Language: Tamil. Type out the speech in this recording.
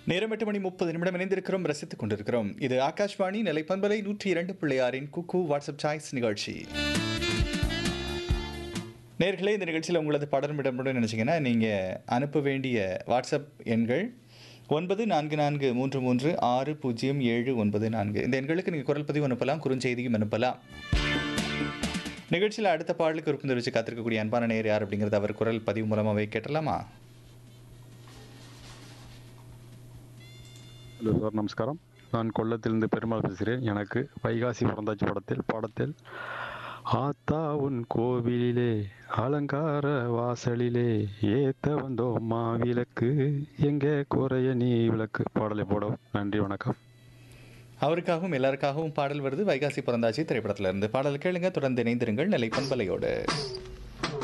நேரம் எட்டு மணி முப்பது நிமிடம் இணைந்திருக்கிறோம் ரசித்துக் கொண்டிருக்கிறோம் இது ஆகாஷ்வாணி நிலைப்பண்பலை நூற்றி இரண்டு பிள்ளையாரின் குக்கு வாட்ஸ்அப் சாய்ஸ் நிகழ்ச்சி நேர்களே இந்த நிகழ்ச்சியில் உங்களது படம் இடம்பெறும் நினச்சிங்கன்னா நீங்கள் அனுப்ப வேண்டிய வாட்ஸ்அப் எண்கள் ஒன்பது நான்கு நான்கு மூன்று மூன்று ஆறு பூஜ்ஜியம் ஏழு ஒன்பது நான்கு இந்த எண்களுக்கு நீங்கள் குரல் பதிவு அனுப்பலாம் குறுஞ்செய்தியும் அனுப்பலாம் நிகழ்ச்சியில் அடுத்த பாடலுக்கு விருப்பம் தெரிவித்து காத்திருக்கக்கூடிய அன்பான நேர் யார் அப்படிங்கிறது அவர் குரல் பதிவு மூலமாகவே கேட்டலாமா ஹலோ சார் நமஸ்காரம் நான் கொல்லத்திலிருந்து பெருமாள் பேசுகிறேன் எனக்கு வைகாசி பிறந்தாச்சு படத்தில் பாடத்தில் ஆத்தா உன் கோவிலிலே அலங்கார வாசலிலே ஏத்த வந்தோம் மாவிளக்கு எங்கே குறைய நீ விளக்கு பாடலை போடவும் நன்றி வணக்கம் அவருக்காகவும் எல்லாருக்காகவும் பாடல் வருது வைகாசி பிறந்தாச்சி திரைப்படத்துல இருந்து பாடல் கேளுங்க தொடர்ந்து இணைந்திருங்கள் நிலை பண்பலையோடு